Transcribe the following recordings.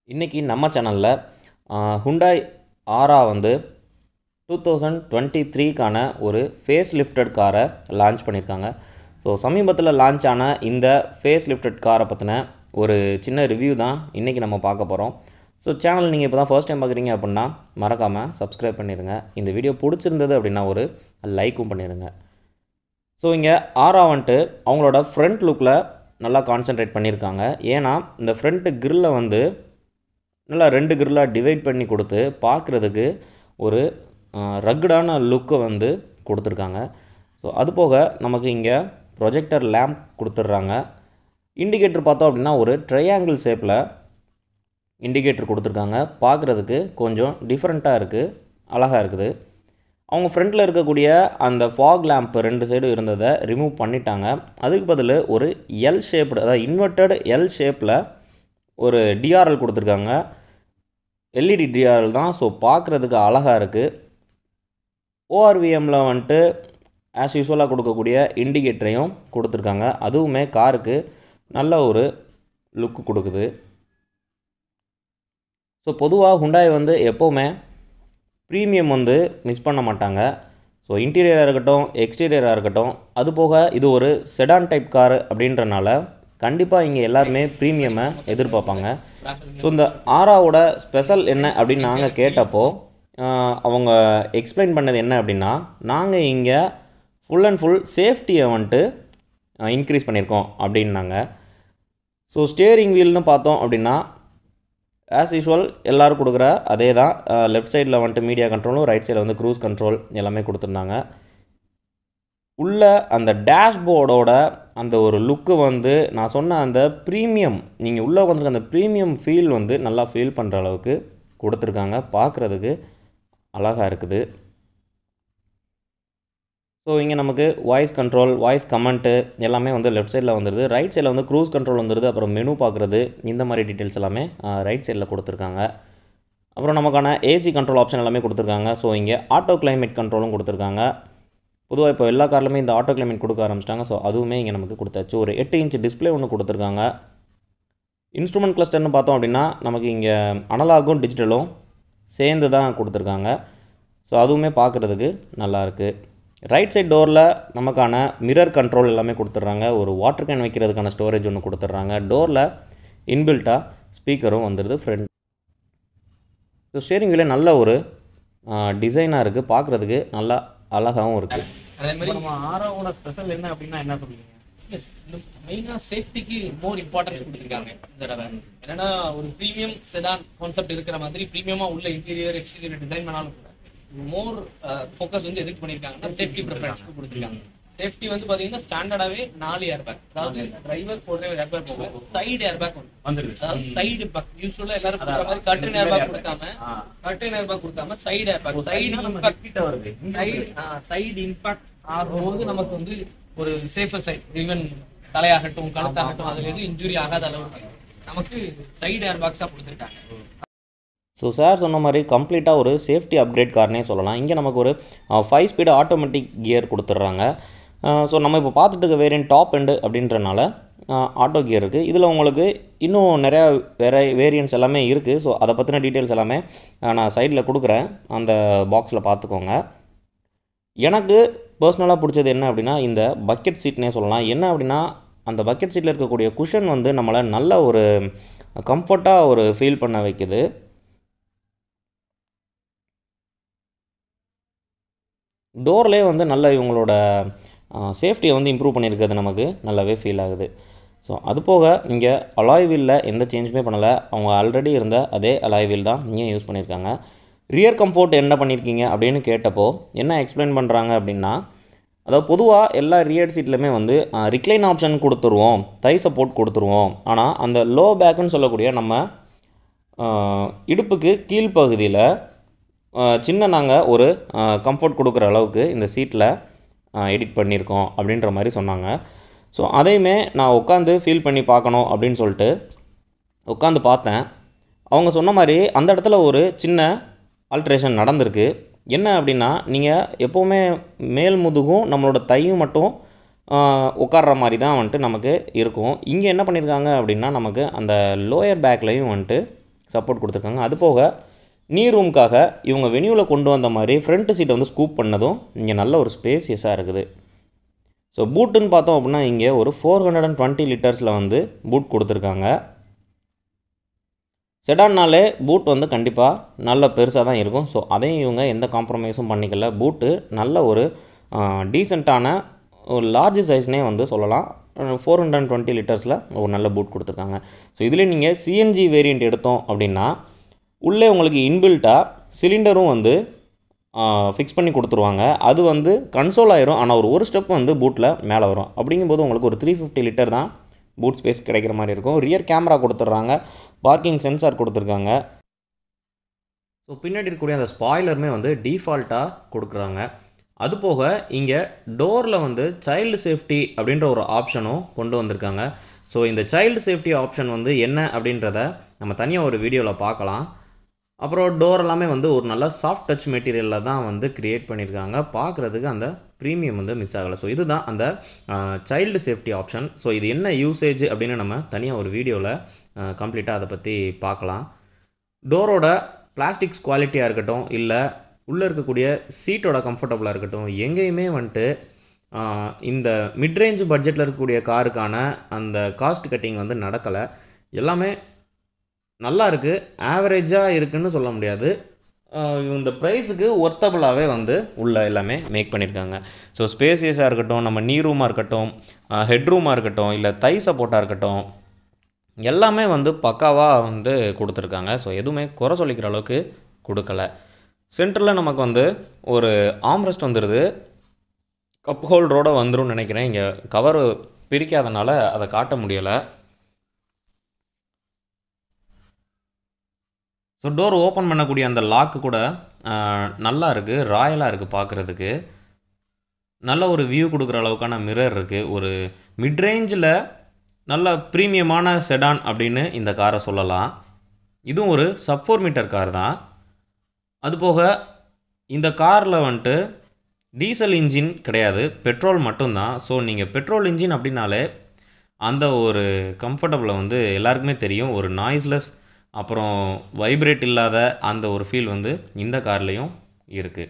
இன்றைக்கி நம்ம சேனலில் ஹுண்டாய் ஆரா வந்து டூ தௌசண்ட் டுவெண்ட்டி த்ரீக்கான ஒரு ஃபேஸ் லிஃப்டட் காரை லான்ச் பண்ணியிருக்காங்க ஸோ சமீபத்தில் லான்ச் ஆன இந்த ஃபேஸ் லிஃப்டட் காரை பற்றின ஒரு சின்ன ரிவ்யூ தான் இன்றைக்கி நம்ம பார்க்க போகிறோம் ஸோ சேனல் நீங்கள் இப்போ தான் ஃபர்ஸ்ட் டைம் பார்க்குறீங்க அப்படின்னா மறக்காமல் சப்ஸ்கிரைப் பண்ணிடுங்க இந்த வீடியோ பிடிச்சிருந்தது அப்படின்னா ஒரு லைக்கும் பண்ணிடுங்க ஸோ இங்கே ஆரா வந்துட்டு அவங்களோட ஃப்ரண்ட் லுக்கில் நல்லா கான்சென்ட்ரேட் பண்ணியிருக்காங்க ஏன்னா இந்த ஃப்ரண்ட்டு கிரில்லை வந்து நல்லா ரெண்டு கிரில்லாக டிவைட் பண்ணி கொடுத்து பார்க்குறதுக்கு ஒரு ரக்குடான லுக்கை வந்து கொடுத்துருக்காங்க ஸோ அது போக நமக்கு இங்கே ப்ரொஜெக்டர் லேம்ப் கொடுத்துட்றாங்க இண்டிகேட்டர் பார்த்தோம் அப்படின்னா ஒரு ட்ரையாங்கிள் ஷேப்பில் இண்டிகேட்டர் கொடுத்துருக்காங்க பார்க்குறதுக்கு கொஞ்சம் டிஃப்ரெண்ட்டாக இருக்குது அழகாக இருக்குது அவங்க ஃப்ரண்ட்டில் இருக்கக்கூடிய அந்த ஃபாக் லேம்ப் ரெண்டு சைடு இருந்ததை ரிமூவ் பண்ணிட்டாங்க அதுக்கு பதில் ஒரு எல் ஷேப்டு அதாவது இன்வெர்ட்டட் எல் ஷேப்பில் ஒரு டிஆர்எல் கொடுத்துருக்காங்க எல்இடி டிஆர்எல் தான் ஸோ பார்க்குறதுக்கு அழகாக இருக்குது ஓஆர்விஎம்மில் வந்துட்டு ஆஸ் யூஸ்வலாக கொடுக்கக்கூடிய இண்டிகேட்டரையும் கொடுத்துருக்காங்க அதுவுமே காருக்கு நல்ல ஒரு லுக்கு கொடுக்குது ஸோ பொதுவாக ஹுண்டாய் வந்து எப்போவுமே ப்ரீமியம் வந்து மிஸ் பண்ண மாட்டாங்க ஸோ இன்டீரியராக இருக்கட்டும் எக்ஸ்டீரியராக இருக்கட்டும் அது போக இது ஒரு செடான் டைப் கார் அப்படின்றனால கண்டிப்பாக இங்கே எல்லாருமே ப்ரீமியமை எதிர்பார்ப்பாங்க ஸோ இந்த ஆராவோட ஸ்பெஷல் என்ன அப்படின்னு நாங்கள் கேட்டப்போ அவங்க எக்ஸ்பிளைன் பண்ணது என்ன அப்படின்னா நாங்கள் இங்கே ஃபுல் அண்ட் ஃபுல் சேஃப்டியை வந்துட்டு இன்க்ரீஸ் பண்ணியிருக்கோம் அப்படின்னாங்க ஸோ ஸ்டியரிங் வீல்னு பார்த்தோம் அப்படின்னா ஆஸ் யூஷுவல் எல்லோரும் கொடுக்குற அதே தான் லெஃப்ட் சைடில் வந்துட்டு மீடியா கண்ட்ரோலும் ரைட் சைடில் வந்து க்ரூஸ் கண்ட்ரோல் எல்லாமே கொடுத்துருந்தாங்க உள்ள அந்த டேஷ்போர்டோட அந்த ஒரு லுக்கு வந்து நான் சொன்ன அந்த ப்ரீமியம் நீங்கள் உள்ளே உட்காந்துருக்க அந்த ப்ரீமியம் ஃபீல் வந்து நல்லா ஃபீல் பண்ணுற அளவுக்கு கொடுத்துருக்காங்க பார்க்குறதுக்கு அழகாக இருக்குது ஸோ இங்கே நமக்கு வாய்ஸ் கண்ட்ரோல் வாய்ஸ் கமெண்ட்டு எல்லாமே வந்து லெஃப்ட் சைடில் வந்துடுது ரைட் சைடில் வந்து க்ரூஸ் கண்ட்ரோல் வந்துடுது அப்புறம் மெனு பார்க்குறது இந்த மாதிரி டீட்டெயில்ஸ் எல்லாமே ரைட் சைடில் கொடுத்துருக்காங்க அப்புறம் நமக்கான ஏசி கண்ட்ரோல் ஆப்ஷன் எல்லாமே கொடுத்துருக்காங்க ஸோ இங்கே ஆட்டோ கிளைமேட் கண்ட்ரோலும் கொடுத்துருக்காங்க பொதுவாக இப்போ எல்லா கார்லையுமே இந்த ஆட்டோ கிளைமேட் கொடுக்க ஆரம்பிச்சிட்டாங்க ஸோ அதுவுமே இங்கே நமக்கு கொடுத்தாச்சு ஒரு எட்டு இன்ச் டிஸ்பிளே ஒன்று கொடுத்துருக்காங்க இன்ஸ்ட்ருமெண்ட் கிளஸ்டர்னு பார்த்தோம் அப்படின்னா நமக்கு இங்கே அனலாகும் டிஜிட்டலும் சேர்ந்து தான் கொடுத்துருக்காங்க ஸோ அதுவுமே பார்க்குறதுக்கு நல்லாயிருக்கு ரைட் சைட் டோரில் நமக்கான மிரர் கண்ட்ரோல் எல்லாமே கொடுத்துட்றாங்க ஒரு வாட்டர் கேன் வைக்கிறதுக்கான ஸ்டோரேஜ் ஒன்று கொடுத்துட்றாங்க டோரில் இன்பில்ட்டாக ஸ்பீக்கரும் வந்துடுது ஃப்ரண்ட் ஸோ ஸ்டேரிங் வீலே நல்ல ஒரு டிசைனாக இருக்குது பார்க்குறதுக்கு நல்லா அழகாகவும் இருக்குது அதே மாதிரி நம்ம ஆரோவோட ஸ்பெஷல் என்ன அப்படின்னா என்ன சொல்லுவீங்க மெயினா சேஃப்டிக்கு மோர் இம்பார்ட்டன்ஸ் கொடுத்துருக்காங்க இந்த தடவை என்னன்னா ஒரு ப்ரீமியம் செடான் கான்செப்ட் இருக்கிற மாதிரி ப்ரீமியமா உள்ள இன்டீரியர் எக்ஸ்டீரியர் டிசைன் பண்ணாலும் கூட மோர் ஃபோக்கஸ் வந்து எதுக்கு பண்ணிருக்காங்கன்னா சேஃப்டி ப்ரிஃபரன்ஸ்க்கு கொடுத்துருக்காங்க சேஃப்டி வந்து பாத்தீங்கன்னா ஸ்டாண்டர்டாவே நாலு ஏர் பேக் அதாவது டிரைவர் போடுற ஏர் பேக் போக சைடு ஏர் பேக் வந்துருது அதாவது சைடு பேக் யூஸ்வலா எல்லாரும் கொடுக்குற மாதிரி கட்டன் ஏர் பேக் கொடுக்காம கட்டன் ஏர் பேக் கொடுக்காம side air bag side impact கிட்ட வருது சைடு சைடு இம்பாக்ட் ஆகும்போது நமக்கு வந்து ஒரு சேஃபர் சைட் ஈவன் தலையாகட்டும் கழுத்தாகட்டும் அதுல எதுவும் இன்ஜுரி ஆகாத அளவுக்கு நமக்கு சைடு ஏர் பாக்ஸா கொடுத்துருக்காங்க ஸோ சார் சொன்ன மாதிரி கம்ப்ளீட்டாக ஒரு சேஃப்டி அப்கிரேட் கார்னே சொல்லலாம் இங்கே நமக்கு ஒரு ஃபைவ் ஸ்பீடு ஆட்டோமேட்டிக் கியர் கொடுத்துட்றாங்க ஸோ நம்ம இப்போ பார்த்துட்டு இருக்க வேரியன்ட் டாப் எண்டு அப்படின்றனால ஆட்டோ கியர் இருக்குது இதில் உங்களுக்கு இன்னும் நிறையா வேற வேரியன்ட்ஸ் எல்லாமே இருக்குது ஸோ அதை பற்றின டீட்டெயில்ஸ் எல்லாமே நான் சைடில் கொடுக்குறேன் அந்த பாக்ஸில் பார்த்துக்கோங்க எனக்கு பர்சனலாக பிடிச்சது என்ன அப்படின்னா இந்த பக்கெட் சீட்னே சொல்லலாம் என்ன அப்படின்னா அந்த பக்கெட் சீட்டில் இருக்கக்கூடிய குஷன் வந்து நம்மளை நல்ல ஒரு கம்ஃபர்ட்டாக ஒரு ஃபீல் பண்ண வைக்குது டோர்லேயே வந்து நல்ல இவங்களோட சேஃப்டியை வந்து இம்ப்ரூவ் பண்ணியிருக்கிறது நமக்கு நல்லாவே ஃபீல் ஆகுது ஸோ அது போக இங்கே அலாய் வீலில் எந்த சேஞ்சுமே பண்ணலை அவங்க ஆல்ரெடி இருந்த அதே அலாய் வீல் தான் இங்கே யூஸ் பண்ணியிருக்காங்க ரியர் கம்ஃபோர்ட் என்ன பண்ணியிருக்கீங்க அப்படின்னு கேட்டப்போ என்ன எக்ஸ்பிளைன் பண்ணுறாங்க அப்படின்னா அதாவது பொதுவாக எல்லா ரியர் சீட்லையுமே வந்து ரிக்ளைன் ஆப்ஷன் கொடுத்துருவோம் தை சப்போர்ட் கொடுத்துருவோம் ஆனால் அந்த லோ பேக்குன்னு சொல்லக்கூடிய நம்ம இடுப்புக்கு கீழ்ப்பகுதியில் சின்ன நாங்கள் ஒரு கம்ஃபர்ட் கொடுக்குற அளவுக்கு இந்த சீட்டில் எடிட் பண்ணியிருக்கோம் அப்படின்ற மாதிரி சொன்னாங்க ஸோ அதையுமே நான் உட்காந்து ஃபீல் பண்ணி பார்க்கணும் அப்படின்னு சொல்லிட்டு உட்காந்து பார்த்தேன் அவங்க சொன்ன மாதிரி அந்த இடத்துல ஒரு சின்ன ஆல்ட்ரேஷன் நடந்திருக்கு என்ன அப்படின்னா நீங்கள் எப்போவுமே மேல் முதுகும் நம்மளோட தையும் மட்டும் உட்கார்ற மாதிரி தான் வந்துட்டு நமக்கு இருக்கும் இங்கே என்ன பண்ணியிருக்காங்க அப்படின்னா நமக்கு அந்த லோயர் பேக்லேயும் வந்துட்டு சப்போர்ட் கொடுத்துருக்காங்க அது போக நீ ரூமுக்காக இவங்க வெனியூவில் கொண்டு வந்த மாதிரி ஃப்ரண்ட் சீட்டை வந்து ஸ்கூப் பண்ணதும் இங்கே நல்ல ஒரு ஸ்பேசியஸாக இருக்குது ஸோ பூட்டுன்னு பார்த்தோம் அப்படின்னா இங்கே ஒரு ஃபோர் ஹண்ட்ரட் அண்ட் டுவெண்ட்டி லிட்டர்ஸில் வந்து பூட் கொடுத்துருக்காங்க செடான்னாலே பூட் வந்து கண்டிப்பாக நல்ல பெருசாக தான் இருக்கும் ஸோ அதையும் இவங்க எந்த காம்ப்ரமைஸும் பண்ணிக்கல பூட்டு நல்ல ஒரு டீசெண்டான ஒரு லார்ஜ் சைஸ்னே வந்து சொல்லலாம் ஃபோர் ஹண்ட்ரட் அண்ட் டுவெண்ட்டி லிட்டர்ஸில் ஒரு நல்ல பூட் கொடுத்துருக்காங்க ஸோ இதில் நீங்கள் சிஎன்ஜி வேரியண்ட் எடுத்தோம் அப்படின்னா உள்ளே உங்களுக்கு இன்பில்ட்டாக சிலிண்டரும் வந்து ஃபிக்ஸ் பண்ணி கொடுத்துருவாங்க அது வந்து கன்சோல் ஆயிரும் ஆனால் ஒரு ஒரு ஸ்டெப் வந்து பூட்டில் மேலே வரும் அப்படிங்கும்போது உங்களுக்கு ஒரு த்ரீ ஃபிஃப்டி லிட்டர் தான் பூட் ஸ்பேஸ் கிடைக்கிற மாதிரி இருக்கும் ரியர் கேமரா கொடுத்துட்றாங்க பார்க்கிங் சென்சார் கொடுத்துருக்காங்க ஸோ பின்னாடி இருக்கக்கூடிய அந்த ஸ்பாய்லருமே வந்து டீஃபால்ட்டாக கொடுக்குறாங்க அது போக இங்கே டோரில் வந்து சைல்டு சேஃப்டி அப்படின்ற ஒரு ஆப்ஷனும் கொண்டு வந்திருக்காங்க ஸோ இந்த சைல்டு சேஃப்டி ஆப்ஷன் வந்து என்ன அப்படின்றத நம்ம தனியாக ஒரு வீடியோவில் பார்க்கலாம் அப்புறம் டோர் எல்லாமே வந்து ஒரு நல்ல சாஃப்ட் டச் மெட்டீரியலில் தான் வந்து க்ரியேட் பண்ணியிருக்காங்க பார்க்குறதுக்கு அந்த ப்ரீமியம் வந்து மிஸ் ஆகலை ஸோ இதுதான் அந்த சைல்டு சேஃப்டி ஆப்ஷன் ஸோ இது என்ன யூசேஜ் அப்படின்னு நம்ம தனியாக ஒரு வீடியோவில் கம்ப்ளீட்டாக அதை பற்றி பார்க்கலாம் டோரோட பிளாஸ்டிக்ஸ் குவாலிட்டியாக இருக்கட்டும் இல்லை உள்ளே இருக்கக்கூடிய சீட்டோட கம்ஃபர்டபுளாக இருக்கட்டும் எங்கேயுமே வந்துட்டு இந்த மிட்ரேஞ்ச் பட்ஜெட்டில் இருக்கக்கூடிய காருக்கான அந்த காஸ்ட் கட்டிங் வந்து நடக்கலை எல்லாமே நல்லா இருக்குது ஆவரேஜாக இருக்குன்னு சொல்ல முடியாது இந்த ப்ரைஸுக்கு ஒர்த்தபுளாகவே வந்து உள்ள எல்லாமே மேக் பண்ணியிருக்காங்க ஸோ ஸ்பேசியஸாக இருக்கட்டும் நம்ம நீ ரூமாக இருக்கட்டும் ஹெட் ரூமாக இருக்கட்டும் இல்லை தை சப்போர்ட்டாக இருக்கட்டும் எல்லாமே வந்து பக்காவாக வந்து கொடுத்துருக்காங்க ஸோ எதுவுமே குறை சொல்லிக்கிற அளவுக்கு கொடுக்கல சென்டரில் நமக்கு வந்து ஒரு ஆம்ரெஸ்ட் வந்துடுது கப் ஹோல்டரோடு வந்துடும் நினைக்கிறேன் இங்கே கவர் பிரிக்காதனால அதை காட்ட முடியலை ஸோ டோர் ஓப்பன் பண்ணக்கூடிய அந்த லாக்கு கூட நல்லா இருக்குது ராயலாக இருக்குது பார்க்குறதுக்கு நல்ல ஒரு வியூ கொடுக்குற அளவுக்கான மிரர் இருக்குது ஒரு மிட்ரேஞ்சில் நல்ல ப்ரீமியமான செடான் அப்படின்னு இந்த காரை சொல்லலாம் இதுவும் ஒரு சப் ஃபோர் மீட்டர் கார் தான் அதுபோக இந்த காரில் வந்துட்டு டீசல் இன்ஜின் கிடையாது பெட்ரோல் மட்டும்தான் ஸோ நீங்கள் பெட்ரோல் இன்ஜின் அப்படின்னாலே அந்த ஒரு கம்ஃபர்டபுளை வந்து எல்லாருக்குமே தெரியும் ஒரு நாய்ஸ்லெஸ் அப்புறம் வைப்ரேட் இல்லாத அந்த ஒரு ஃபீல் வந்து இந்த கார்லேயும் இருக்குது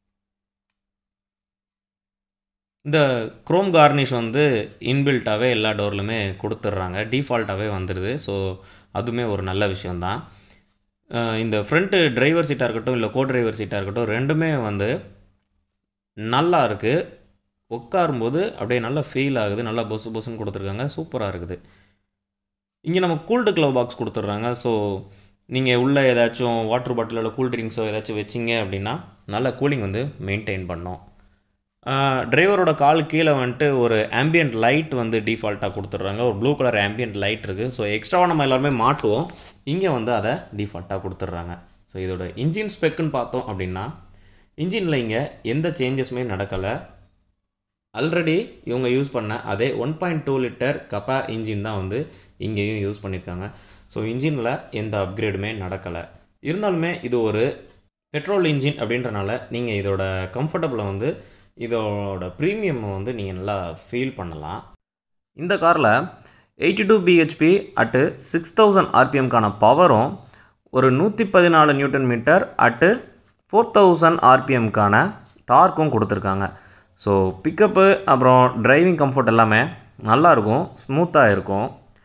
இந்த க்ரோம் கார்னிஷ் வந்து இன்பில்ட்டாகவே எல்லா டோர்லையுமே கொடுத்துட்றாங்க டிஃபால்ட்டாகவே வந்துடுது ஸோ அதுவுமே ஒரு நல்ல விஷயந்தான் இந்த ஃப்ரண்ட்டு டிரைவர் சீட்டாக இருக்கட்டும் இல்லை கோ டிரைவர் சீட்டாக இருக்கட்டும் ரெண்டுமே வந்து நல்லா இருக்குது உட்காரும்போது அப்படியே நல்லா ஃபீல் ஆகுது நல்லா பொசு பொசுன்னு கொடுத்துருக்காங்க சூப்பராக இருக்குது இங்கே நம்ம கூல்டு க்ளவ் பாக்ஸ் கொடுத்துட்றாங்க ஸோ நீங்கள் உள்ளே ஏதாச்சும் வாட்டர் பாட்டிலோட கூல் ட்ரிங்க்ஸோ ஏதாச்சும் வச்சிங்க அப்படின்னா நல்ல கூலிங் வந்து மெயின்டைன் பண்ணோம் டிரைவரோட கால் கீழே வந்துட்டு ஒரு ஆம்பியன்ட் லைட் வந்து டிஃபால்ட்டாக கொடுத்துட்றாங்க ஒரு ப்ளூ கலர் ஆம்பியன்ட் லைட் இருக்குது ஸோ எக்ஸ்ட்ராவாக நம்ம எல்லாருமே மாட்டுவோம் இங்கே வந்து அதை டிஃபால்ட்டாக கொடுத்துட்றாங்க ஸோ இதோட இன்ஜின் ஸ்பெக்குன்னு பார்த்தோம் அப்படின்னா இன்ஜினில் இங்கே எந்த சேஞ்சஸுமே நடக்கலை ஆல்ரெடி இவங்க யூஸ் பண்ண அதே one point two litre Kappa engine தான் வந்து இங்கேயும் யூஸ் பண்ணியிருக்காங்க ஸோ இன்ஜினில் எந்த அப்கிரேடுமே நடக்கலை இருந்தாலுமே இது ஒரு பெட்ரோல் இன்ஜின் அப்படின்றனால நீங்கள் இதோட கம்ஃபர்டபுளை வந்து இதோட ப்ரீமியம் வந்து நீங்கள் நல்லா ஃபீல் பண்ணலாம் இந்த காரில் eighty two BHP at six thousand ஆர்பிஎம்க்கான பவரும் ஒரு நூற்றி பதினாலு newton metre at four thousand ஆர்பிஎம்க்கான டார்க்கும் கொடுத்துருக்காங்க ஸோ பிக்கப்பு அப்புறம் டிரைவிங் கம்ஃபர்ட் எல்லாமே நல்லாயிருக்கும் ஸ்மூத்தாக இருக்கும்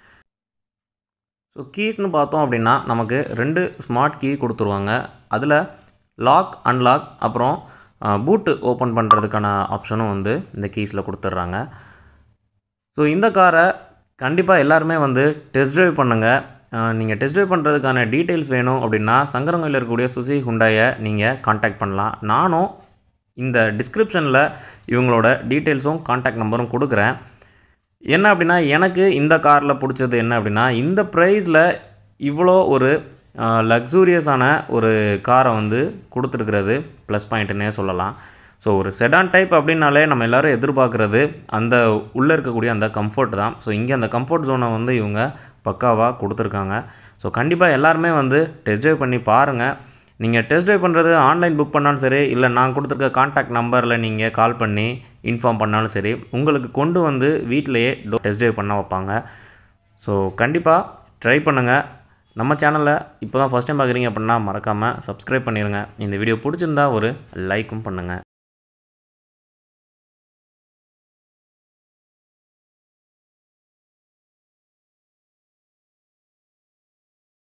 ஸோ கீஸ்னு பார்த்தோம் அப்படின்னா நமக்கு ரெண்டு ஸ்மார்ட் கீ கொடுத்துருவாங்க அதில் லாக் அன்லாக் அப்புறம் பூட்டு ஓப்பன் பண்ணுறதுக்கான ஆப்ஷனும் வந்து இந்த கீஸில் கொடுத்துட்றாங்க ஸோ இந்த காரை கண்டிப்பாக எல்லாருமே வந்து டெஸ்ட் ட்ரைவ் பண்ணுங்கள் நீங்கள் டெஸ்ட் ட்ரைவ் பண்ணுறதுக்கான டீட்டெயில்ஸ் வேணும் அப்படின்னா சங்கரங்கோயில் இருக்கக்கூடிய சுசி ஹுண்டாயை நீங்கள் காண்டாக்ட் பண்ணலாம் நானும் இந்த டிஸ்கிரிப்ஷனில் இவங்களோட டீட்டெயில்ஸும் காண்டாக்ட் நம்பரும் கொடுக்குறேன் என்ன அப்படின்னா எனக்கு இந்த காரில் பிடிச்சது என்ன அப்படின்னா இந்த ப்ரைஸில் இவ்வளோ ஒரு லக்ஸூரியஸான ஒரு காரை வந்து கொடுத்துருக்கிறது ப்ளஸ் பாயிண்ட்டுன்னே சொல்லலாம் ஸோ ஒரு செடான் டைப் அப்படின்னாலே நம்ம எல்லோரும் எதிர்பார்க்குறது அந்த உள்ளே இருக்கக்கூடிய அந்த கம்ஃபர்ட் தான் ஸோ இங்கே அந்த கம்ஃபர்ட் ஜோனை வந்து இவங்க பக்காவாக கொடுத்துருக்காங்க ஸோ கண்டிப்பாக எல்லாருமே வந்து டெஸ்ட் ட்ரைவ் பண்ணி பாருங்கள் நீங்கள் டெஸ்ட் ட்ரைவ் பண்ணுறது ஆன்லைன் புக் பண்ணாலும் சரி இல்லை நான் கொடுத்துருக்க காண்டாக்ட் நம்பரில் நீங்கள் கால் பண்ணி இன்ஃபார்ம் பண்ணாலும் சரி உங்களுக்கு கொண்டு வந்து வீட்டிலையே டெஸ்ட் ட்ரைவ் பண்ண வைப்பாங்க ஸோ கண்டிப்பாக ட்ரை பண்ணுங்கள் நம்ம சேனலை இப்போ தான் ஃபஸ்ட் டைம் பார்க்குறீங்க அப்படின்னா மறக்காமல் சப்ஸ்கிரைப் பண்ணிடுங்க இந்த வீடியோ பிடிச்சிருந்தா ஒரு லைக்கும் பண்ணுங்கள்